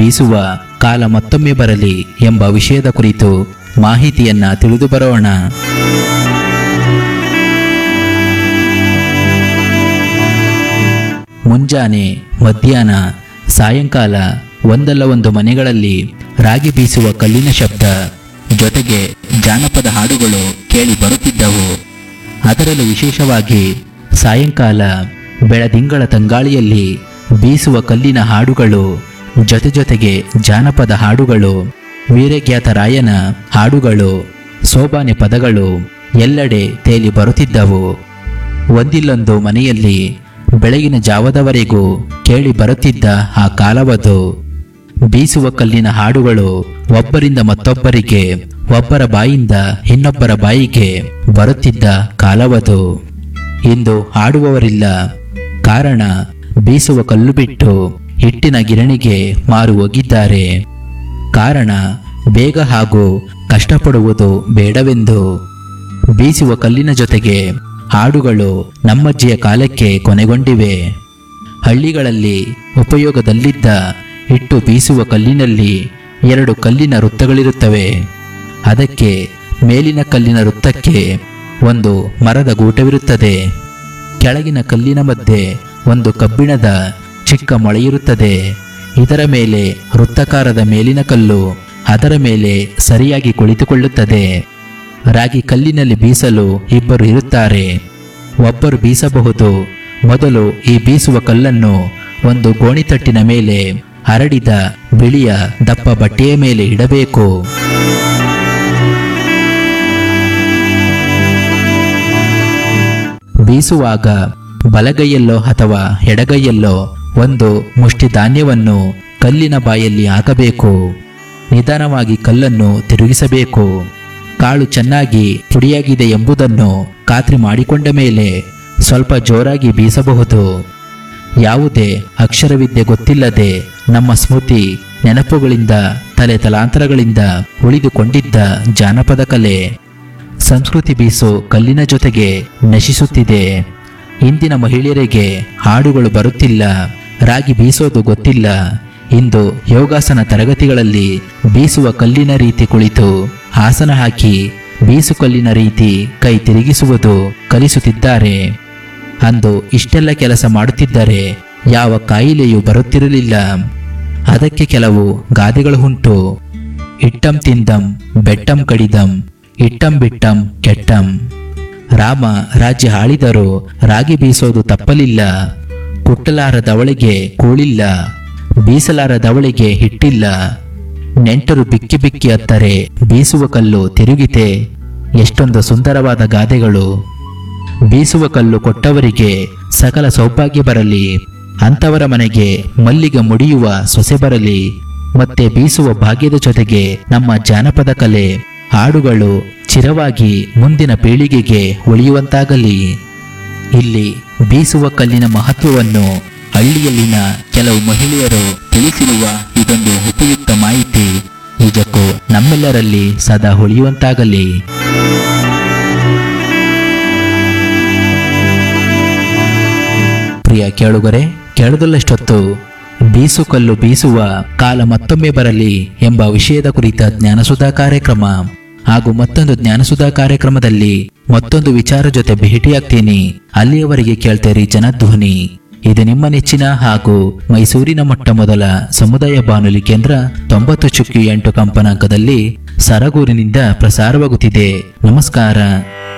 ಬೀಸುವ ಕಾಲ ಮತ್ತೊಮ್ಮೆ ಬರಲಿ ಎಂಬ ವಿಷಯದ ಕುರಿತು ಮಾಹಿತಿಯನ್ನ ತಿಳಿದು ಬರೋಣ ಮುಂಜಾನೆ ಮಧ್ಯಾಹ್ನ ಸಾಯಂಕಾಲ ಒಂದಲ್ಲ ಒಂದು ಮನೆಗಳಲ್ಲಿ ರಾಗಿ ಬೀಸುವ ಕಲ್ಲಿನ ಶಬ್ದ ಜೊತೆಗೆ ಜಾನಪದ ಹಾಡುಗಳು ಕೇಳಿ ಬರುತ್ತಿದ್ದವು ಅದರಲ್ಲೂ ವಿಶೇಷವಾಗಿ ಸಾಯಂಕಾಲ ಬೆಳದಿಂಗಳ ತಂಗಾಳಿಯಲ್ಲಿ ಬೀಸುವ ಕಲ್ಲಿನ ಹಾಡುಗಳು ಜೊತೆ ಜೊತೆಗೆ ಜಾನಪದ ಹಾಡುಗಳು ವೀರಜ್ಞಾತ ರಾಯನ ಹಾಡುಗಳು ಸೋಬಾನೆ ಪದಗಳು ಎಲ್ಲೆಡೆ ತೇಲಿ ಬರುತ್ತಿದ್ದವು ಒಂದಿಲ್ಲೊಂದು ಮನೆಯಲ್ಲಿ ಬೆಳಗಿನ ಜಾವದವರೆಗೂ ಕೇಳಿ ಬರುತ್ತಿದ್ದ ಆ ಕಾಲವದು ಬೀಸುವ ಕಲ್ಲಿನ ಹಾಡುಗಳು ಒಬ್ಬರಿಂದ ಮತ್ತೊಬ್ಬರಿಗೆ ಒಬ್ಬರ ಬಾಯಿಂದ ಇನ್ನೊಬ್ಬರ ಬಾಯಿಗೆ ಬರುತ್ತಿದ್ದ ಕಾಲವದು ಇಂದು ಹಾಡುವವರಿಲ್ಲ ಕಾರಣ ಬೀಸುವ ಕಲ್ಲು ಬಿಟ್ಟು ಹಿಟ್ಟಿನ ಗಿರಣಿಗೆ ಮಾರು ಹೋಗಿದ್ದಾರೆ ಕಾರಣ ಬೇಗ ಹಾಗೂ ಕಷ್ಟಪಡುವುದು ಬೇಡವೆಂದು ಬೀಸುವ ಕಲ್ಲಿನ ಜೊತೆಗೆ ಹಾಡುಗಳು ನಮ್ಮಜ್ಜಿಯ ಕಾಲಕ್ಕೆ ಕೊನೆಗೊಂಡಿವೆ ಹಳ್ಳಿಗಳಲ್ಲಿ ಉಪಯೋಗದಲ್ಲಿದ್ದ ಹಿಟ್ಟು ಬೀಸುವ ಕಲ್ಲಿನಲ್ಲಿ ಎರಡು ಕಲ್ಲಿನ ವೃತ್ತಗಳಿರುತ್ತವೆ ಅದಕ್ಕೆ ಮೇಲಿನ ಕಲ್ಲಿನ ವೃತ್ತಕ್ಕೆ ಒಂದು ಮರದ ಗೂಟವಿರುತ್ತದೆ ಕೆಳಗಿನ ಕಲ್ಲಿನ ಮಧ್ಯೆ ಒಂದು ಕಬ್ಬಿಣದ ಚಿಕ್ಕ ಮೊಳೆಯಿರುತ್ತದೆ ಇದರ ಮೇಲೆ ವೃತ್ತಾಕಾರದ ಮೇಲಿನ ಕಲ್ಲು ಅದರ ಮೇಲೆ ಸರಿಯಾಗಿ ಕುಳಿತುಕೊಳ್ಳುತ್ತದೆ ರಾಗಿ ಕಲ್ಲಿನಲ್ಲಿ ಬೀಸಲು ಇಬ್ಬರು ಇರುತ್ತಾರೆ ಒಬ್ಬರು ಬೀಸಬಹುದು ಮೊದಲು ಈ ಬೀಸುವ ಕಲ್ಲನ್ನು ಒಂದು ಗೋಣಿತಟ್ಟಿನ ಮೇಲೆ ಹರಡಿದ ಬಿಳಿಯ ದಪ್ಪ ಬಟ್ಟೆಯ ಮೇಲೆ ಇಡಬೇಕು ಬೀಸುವಾಗ ಬಲಗೈಯಲ್ಲೋ ಅಥವಾ ಎಡಗೈಯಲ್ಲೋ ಒಂದು ಮುಷ್ಟಿ ಧಾನ್ಯವನ್ನು ಕಲ್ಲಿನ ಬಾಯಲ್ಲಿ ಹಾಕಬೇಕು ನಿಧಾನವಾಗಿ ಕಲ್ಲನ್ನು ತಿರುಗಿಸಬೇಕು ಕಾಳು ಚೆನ್ನಾಗಿ ಪುಡಿಯಾಗಿದೆ ಎಂಬುದನ್ನು ಖಾತ್ರಿ ಮಾಡಿಕೊಂಡ ಮೇಲೆ ಸ್ವಲ್ಪ ಜೋರಾಗಿ ಬೀಸಬಹುದು ಯಾವುದೇ ಅಕ್ಷರವಿದ್ಯೆ ಗೊತ್ತಿಲ್ಲದೆ ನಮ್ಮ ಸ್ಮೃತಿ ನೆನಪುಗಳಿಂದ ತಲೆ ತಲಾಂತರಗಳಿಂದ ಉಳಿದುಕೊಂಡಿದ್ದ ಜಾನಪದ ಕಲೆ ಸಂಸ್ಕೃತಿ ಬೀಸು ಕಲ್ಲಿನ ಜೊತೆಗೆ ನಶಿಸುತ್ತಿದೆ ಇಂದಿನ ಮಹಿಳೆಯರಿಗೆ ಹಾಡುಗಳು ಬರುತ್ತಿಲ್ಲ ರಾಗಿ ಬೀಸೋದು ಗೊತ್ತಿಲ್ಲ ಇಂದು ಯೋಗಾಸನ ತರಗತಿಗಳಲ್ಲಿ ಬೀಸುವ ಕಲ್ಲಿನ ರೀತಿ ಕುಳಿತು ಆಸನ ಹಾಕಿ ಬೀಸು ಕಲ್ಲಿನ ರೀತಿ ಕೈ ತಿರುಗಿಸುವುದು ಕಲಿಸುತ್ತಿದ್ದಾರೆ ಅಂದು ಇಷ್ಟೆಲ್ಲ ಕೆಲಸ ಮಾಡುತ್ತಿದ್ದರೆ ಯಾವ ಕಾಯಿಲೆಯೂ ಬರುತ್ತಿರಲಿಲ್ಲ ಅದಕ್ಕೆ ಕೆಲವು ಗಾದೆಗಳು ಉಂಟು ಇಟ್ಟಂ ತಿಂದಂ ಬೆಟ್ಟಂ ಕಡಿದಂ ಇಟ್ಟಂ ಬಿಟ್ಟಂ ಕೆಟ್ಟಂ ರಾಮ ರಾಜ್ಯ ಆಳಿದರೂ ರಾಗಿ ಬೀಸೋದು ತಪ್ಪಲಿಲ್ಲ ಕುಟ್ಟಲಾರದವಳಿಗೆ ಕೂಳಿಲ್ಲ ಬೀಸಲಾರದವಳಿಗೆ ಹಿಟ್ಟಿಲ್ಲ ನೆಂಟರು ಬಿಕ್ಕಿ ಬಿಕ್ಕಿ ಹತ್ತರೆ ಬೀಸುವ ಕಲ್ಲು ತಿರುಗಿತೆ ಎಷ್ಟೊಂದು ಸುಂದರವಾದ ಗಾದೆಗಳು ಬೀಸುವ ಕಲ್ಲು ಕೊಟ್ಟವರಿಗೆ ಸಕಲ ಸೌಭಾಗ್ಯ ಬರಲಿ ಅಂಥವರ ಮನೆಗೆ ಮಲ್ಲಿಗೆ ಮುಡಿಯುವ ಸೊಸೆ ಬರಲಿ ಮತ್ತೆ ಬೀಸುವ ಭಾಗ್ಯದ ಜೊತೆಗೆ ನಮ್ಮ ಜಾನಪದ ಕಲೆ ಹಾಡುಗಳು ಚಿರವಾಗಿ ಮುಂದಿನ ಪೀಳಿಗೆಗೆ ಉಳಿಯುವಂತಾಗಲಿ ಇಲ್ಲಿ ಬೀಸುವ ಕಲ್ಲಿನ ಮಹತ್ವವನ್ನು ಹಳ್ಳಿಯಲ್ಲಿನ ಕೆಲವು ಮಹಿಳೆಯರು ತಿಳಿಸಿರುವ ಇದೊಂದು ಉಪಯುಕ್ತ ಮಾಹಿತಿ ನಿಜಕ್ಕೂ ನಮ್ಮೆಲ್ಲರಲ್ಲಿ ಸದಾ ಉಳಿಯುವಂತಾಗಲಿ ಪ್ರಿಯ ಕೇಳುಗರೆ ಕೇಳದಲ್ಲಷ್ಟೊತ್ತು ಬೀಸು ಕಲ್ಲು ಬೀಸುವ ಕಾಲ ಮತ್ತೊಮ್ಮೆ ಬರಲಿ ಎಂಬ ವಿಷಯದ ಕುರಿತ ಜ್ಞಾನಸುಧಾ ಕಾರ್ಯಕ್ರಮ ಹಾಗೂ ಮತ್ತೊಂದು ಜ್ಞಾನಸುಧಾ ಕಾರ್ಯಕ್ರಮದಲ್ಲಿ ಮತ್ತೊಂದು ವಿಚಾರ ಜೊತೆ ಭೇಟಿಯಾಗ್ತೀನಿ ಅಲ್ಲಿಯವರೆಗೆ ಕೇಳ್ತೇರಿ ಜನಧ್ವನಿ ಇದು ನಿಮ್ಮ ನೆಚ್ಚಿನ ಹಾಗೂ ಮೈಸೂರಿನ ಮೊಟ್ಟ ಮೊದಲ ಸಮುದಾಯ ಬಾನುಲಿ ಕೇಂದ್ರ ತೊಂಬತ್ತು ಚುಕ್ಕಿ ಎಂಟು ಕಂಪನಾಂಕದಲ್ಲಿ ಸರಗೂರಿನಿಂದ ಪ್ರಸಾರವಾಗುತ್ತಿದೆ ನಮಸ್ಕಾರ